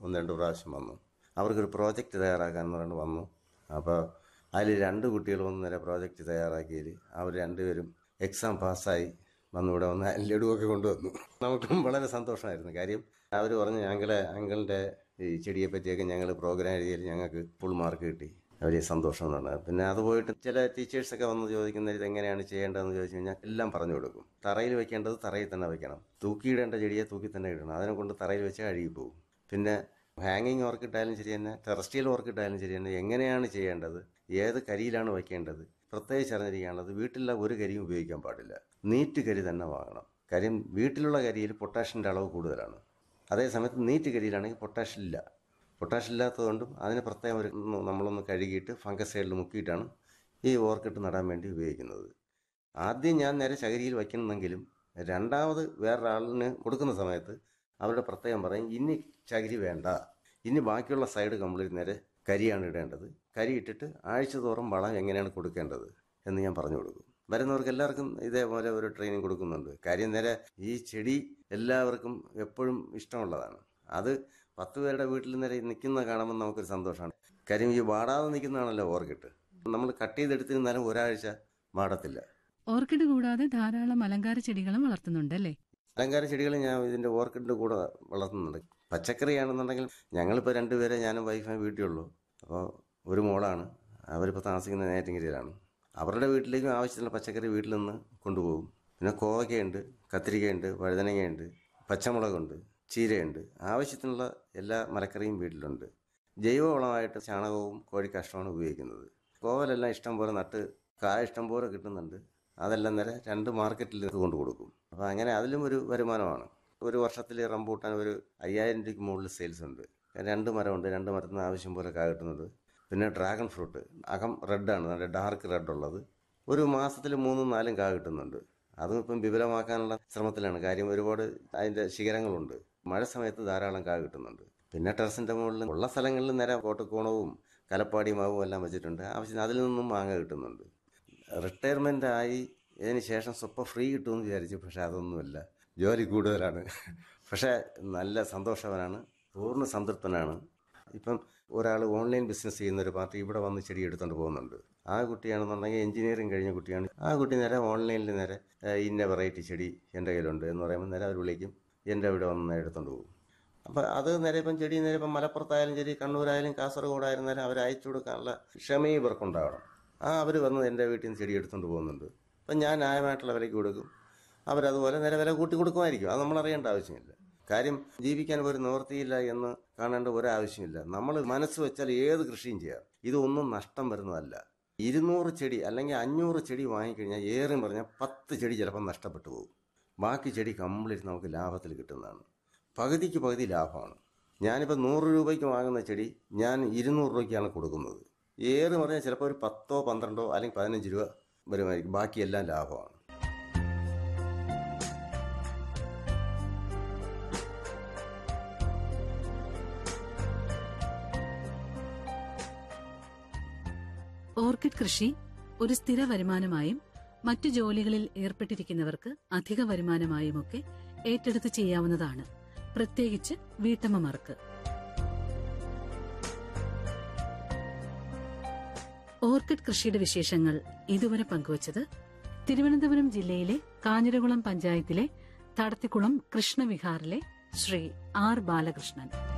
ഒന്ന് രണ്ട് പ്രാവശ്യം വന്നു അവർക്കൊരു പ്രോജക്റ്റ് തയ്യാറാക്കാൻ എന്ന് പറഞ്ഞ് വന്നു അപ്പോൾ അതിൽ രണ്ട് കുട്ടികൾ വന്ന് നേരെ പ്രോജക്റ്റ് തയ്യാറാക്കിയതിൽ അവർ രണ്ടുപേരും എക്സാം പാസ്സായി വന്ന് ഇവിടെ വന്ന് ലഡുവൊക്കെ കൊണ്ടുവന്നു നമുക്കും വളരെ സന്തോഷമായിരുന്നു കാര്യം അവർ പറഞ്ഞു ഞങ്ങളെ അങ്കിളിൻ്റെ ഈ ചെടിയെ പറ്റിയൊക്കെ ഞങ്ങൾ പ്രോഗ്രാം എഴുതിയാൽ ഞങ്ങൾക്ക് ഫുൾ മാർക്ക് കിട്ടി വലിയ സന്തോഷം എന്ന് പറഞ്ഞാൽ പിന്നെ അത് പോയിട്ട് ചില ടീച്ചേഴ്സൊക്കെ വന്ന് ചോദിക്കുന്നത് ഇത് എങ്ങനെയാണ് ചെയ്യേണ്ടതെന്ന് ചോദിച്ചു കഴിഞ്ഞാൽ എല്ലാം പറഞ്ഞു കൊടുക്കും തറയിൽ വെക്കേണ്ടത് തറയിൽ തന്നെ വെക്കണം തൂക്കിയിടേണ്ട ചെടിയെ തൂക്കി തന്നെ ഇടണം അതിനെ കൊണ്ട് തറയിൽ വെച്ചാൽ അഴുകി പോകും പിന്നെ ഹാങ്ങിങ് ഓർക്കിട്ടായാലും ശരി തന്നെ ടെറസ്ട്രിയൽ ഓർക്കിട്ടായാലും ശരി തന്നെ എങ്ങനെയാണ് ചെയ്യേണ്ടത് ഏത് കരിയിലാണ് വയ്ക്കേണ്ടത് പ്രത്യേകിച്ച് അറിഞ്ഞിരിക്കേണ്ടത് വീട്ടിലുള്ള ഒരു കരിയും ഉപയോഗിക്കാൻ പാടില്ല നീറ്റ് കരി തന്നെ വാങ്ങണം കാര്യം വീട്ടിലുള്ള കരിയിൽ പൊട്ടാഷ്യൻ്റെ അളവ് കൂടുതലാണ് അതേസമയത്ത് നീറ്റ് കരിയിലാണെങ്കിൽ പൊട്ടാഷ്യം ഇല്ല പൊട്ടാഷ്യം ഇല്ലാത്തതുകൊണ്ടും അതിന് പ്രത്യേകം ഒരു നമ്മളൊന്ന് കഴുകിയിട്ട് ഫംഗസൈഡിൽ മുക്കിയിട്ടാണ് ഈ ഓർക്കിഡ് നടാൻ വേണ്ടി ഉപയോഗിക്കുന്നത് ആദ്യം ഞാൻ നേരെ ചകരിയിൽ വയ്ക്കണമെങ്കിലും രണ്ടാമത് വേറൊരാളിന് കൊടുക്കുന്ന സമയത്ത് അവരുടെ പ്രത്യേകം പറയും ഇനി ചകിരി വേണ്ട ഇനി ബാക്കിയുള്ള സൈഡ് കംപ്ലീറ്റ് നേരെ കരിയാണ് ഇടേണ്ടത് കരി ഇട്ടിട്ട് ആഴ്ച തോറും വളം എങ്ങനെയാണ് കൊടുക്കേണ്ടത് എന്ന് ഞാൻ പറഞ്ഞു കൊടുക്കും വരുന്നവർക്ക് എല്ലാവർക്കും ഇതേപോലെ ഒരു ട്രെയിനിങ് കൊടുക്കുന്നുണ്ട് കാര്യം നേരെ ഈ ചെടി എല്ലാവർക്കും എപ്പോഴും ഇഷ്ടമുള്ളതാണ് അത് പത്ത് പേരുടെ വീട്ടിൽ നേരെ നിൽക്കുന്ന കാണുമ്പോൾ നമുക്കൊരു സന്തോഷമാണ് കാര്യം ഈ വാടാതെ നിൽക്കുന്നതാണല്ലോ ഓർക്കിഡ് നമ്മൾ കട്ട് ചെയ്തെടുത്തിരുന്നാലും ഒരാഴ്ച വാടത്തില്ല ഓർക്കിഡ് കൂടാതെ ധാരാളം അലങ്കാര ചെടികളും വളർത്തുന്നുണ്ടല്ലേ അലങ്കാര ചെടികൾ ഞാൻ ഇതിൻ്റെ ഓർക്കിഡിൻ്റെ കൂടെ വളർത്തുന്നുണ്ട് പച്ചക്കറിയാണെന്നുണ്ടെങ്കിൽ ഞങ്ങളിപ്പോൾ രണ്ടുപേരെ ഞാനും വൈഫും വീട്ടിലുള്ളൂ അപ്പോൾ ഒരു മോളാണ് അവരിപ്പോൾ താമസിക്കുന്ന നേറ്റിങ്കരിയിലാണ് അവരുടെ വീട്ടിലേക്കും ആവശ്യത്തിനുള്ള പച്ചക്കറി വീട്ടിൽ നിന്ന് കൊണ്ടുപോകും പിന്നെ കോവയ്ക്കയുണ്ട് കത്തിരിക്കയുണ്ട് വഴുതനങ്ങയുണ്ട് പച്ചമുളകുണ്ട് ചീരയുണ്ട് ആവശ്യത്തിനുള്ള എല്ലാ മലക്കറിയും വീട്ടിലുണ്ട് ജൈവവളമായിട്ട് ചാണകവും കോഴിക്കാഷ്ടമാണ് ഉപയോഗിക്കുന്നത് കോവലെല്ലാം ഇഷ്ടം പോലെ നട്ട് കായ ഇഷ്ടം പോലെ കിട്ടുന്നുണ്ട് അതെല്ലാം നേരെ രണ്ട് മാർക്കറ്റിൽ കൊണ്ട് കൊടുക്കും അപ്പോൾ അങ്ങനെ അതിലും ഒരു വരുമാനമാണ് ഒരു വർഷത്തിൽ റംബൂട്ടാൻ ഒരു അയ്യായിരം രൂപയ്ക്ക് മുകളിൽ സെയിൽസ് ഉണ്ട് രണ്ട് മരമുണ്ട് രണ്ട് മരത്തിൽ നിന്ന് ആവശ്യം പോലെ കായ കിട്ടുന്നുണ്ട് പിന്നെ ഡ്രാഗൺ ഫ്രൂട്ട് അകം റെഡാണ് നല്ല ഡാർക്ക് റെഡ് ഉള്ളത് ഒരു മാസത്തിൽ മൂന്നും നാലും കാ കിട്ടുന്നുണ്ട് അതും ഇപ്പം വിപുലമാക്കാനുള്ള ശ്രമത്തിലാണ് കാര്യം ഒരുപാട് അതിൻ്റെ ശിഖരങ്ങളുണ്ട് മഴ സമയത്ത് ധാരാളം കാ കിട്ടുന്നുണ്ട് പിന്നെ ടെറസിൻ്റെ മുകളിൽ ഉള്ള സ്ഥലങ്ങളിൽ നേരെ കോട്ടക്കോണവും കലപ്പാടി മാവും എല്ലാം വെച്ചിട്ടുണ്ട് ആവശ്യത്തിന് അതിൽ നിന്നും മാങ്ങ കിട്ടുന്നുണ്ട് റിട്ടയർമെൻ്റ് ആയി ഇതിന് ശേഷം സ്വപ്പം ഫ്രീ കിട്ടുമെന്ന് വിചാരിച്ചു പക്ഷേ അതൊന്നുമില്ല ജോലി കൂടുതലാണ് പക്ഷേ നല്ല സന്തോഷവാനാണ് പൂർണ്ണ സംതൃപ്തനാണ് ഇപ്പം ഒരാൾ ഓൺലൈൻ ബിസിനസ് ചെയ്യുന്ന ഒരു പാർട്ടി ഇവിടെ വന്ന് ചെടി എടുത്തുകൊണ്ട് പോകുന്നുണ്ട് ആ കുട്ടിയാണെന്നുണ്ടെങ്കിൽ എഞ്ചിനീയറിംഗ് കഴിഞ്ഞ കുട്ടിയാണ് ആ കുട്ടി നേരെ ഓൺലൈനിൽ നേരെ ഏഹ്, ഇന്ന വെറൈറ്റി ചെടി എൻ്റെ കയ്യിലുണ്ട് എന്ന് പറയുമ്പോൾ നേരെ അവർ വിളിക്കും എൻ്റെ ഇവിടെ വന്ന് നേരെ എടുത്തുകൊണ്ട് പോകും അപ്പോൾ അത് നേരെ ഇപ്പം ചെടി നേരെ ഇപ്പം മലപ്പുറത്തായാലും ശരി കണ്ണൂരായാലും കാസർഗോഡായാലും നേരെ അവർ അയച്ചു കൊടുക്കാനുള്ള ക്ഷമയും ഇവർക്കുണ്ടാവണം ആ അവർ വന്ന് എൻ്റെ വീട്ടിൽ നിന്ന് ചെടി എടുത്തുകൊണ്ട് പോകുന്നുണ്ട് അപ്പം ഞാൻ ന്യായമായിട്ടുള്ള വിലയ്ക്ക് കൊടുക്കും അവരതുപോലെ നേരെ വില കൂട്ടി കൊടുക്കുമായിരിക്കും അത് നമ്മൾ അറിയേണ്ട ആവശ്യമില്ല കാര്യം ജീവിക്കാൻ ഒരു നിവൃത്തിയില്ല എന്ന് കാണേണ്ട ഒരാവശ്യമില്ല നമ്മൾ മനസ്സ് വെച്ചാൽ ഏത് കൃഷിയും ചെയ്യാം ഇതൊന്നും നഷ്ടം വരുന്നതല്ല ഇരുന്നൂറ് ചെടി അല്ലെങ്കിൽ അഞ്ഞൂറ് ചെടി വാങ്ങിക്കഴിഞ്ഞാൽ ഏറെ പറഞ്ഞാൽ പത്ത് ചെടി ചിലപ്പോൾ നഷ്ടപ്പെട്ടു പോകും ബാക്കി ചെടി കംപ്ലീറ്റ് നമുക്ക് ലാഭത്തിൽ കിട്ടുന്നതാണ് പകുതിക്ക് പകുതി ലാഭമാണ് ഞാനിപ്പോൾ നൂറ് രൂപയ്ക്ക് വാങ്ങുന്ന ചെടി ഞാൻ ഇരുന്നൂറ് രൂപയ്ക്കാണ് കൊടുക്കുന്നത് ഏറെ പറഞ്ഞാൽ ചിലപ്പോൾ ഒരു പത്തോ പന്ത്രണ്ടോ അല്ലെങ്കിൽ പതിനഞ്ച് രൂപ വരുമായിരിക്കും ബാക്കിയെല്ലാം ലാഭമാണ് ഓർക്കിഡ് കൃഷി ഒരു സ്ഥിര വരുമാനമായും മറ്റു ജോലികളിൽ ഏർപ്പെട്ടിരിക്കുന്നവർക്ക് അധിക വരുമാനമായുമൊക്കെ ഏറ്റെടുത്ത് ചെയ്യാവുന്നതാണ് പ്രത്യേകിച്ച് വീട്ടമ്മമാർക്ക് ഓർക്കിഡ് കൃഷിയുടെ വിശേഷങ്ങൾ ഇതുവരെ പങ്കുവച്ചത് തിരുവനന്തപുരം ജില്ലയിലെ കാഞ്ഞിരകുളം പഞ്ചായത്തിലെ തടത്തിക്കുളം കൃഷ്ണവിഹാറിലെ ശ്രീ ആർ ബാലകൃഷ്ണൻ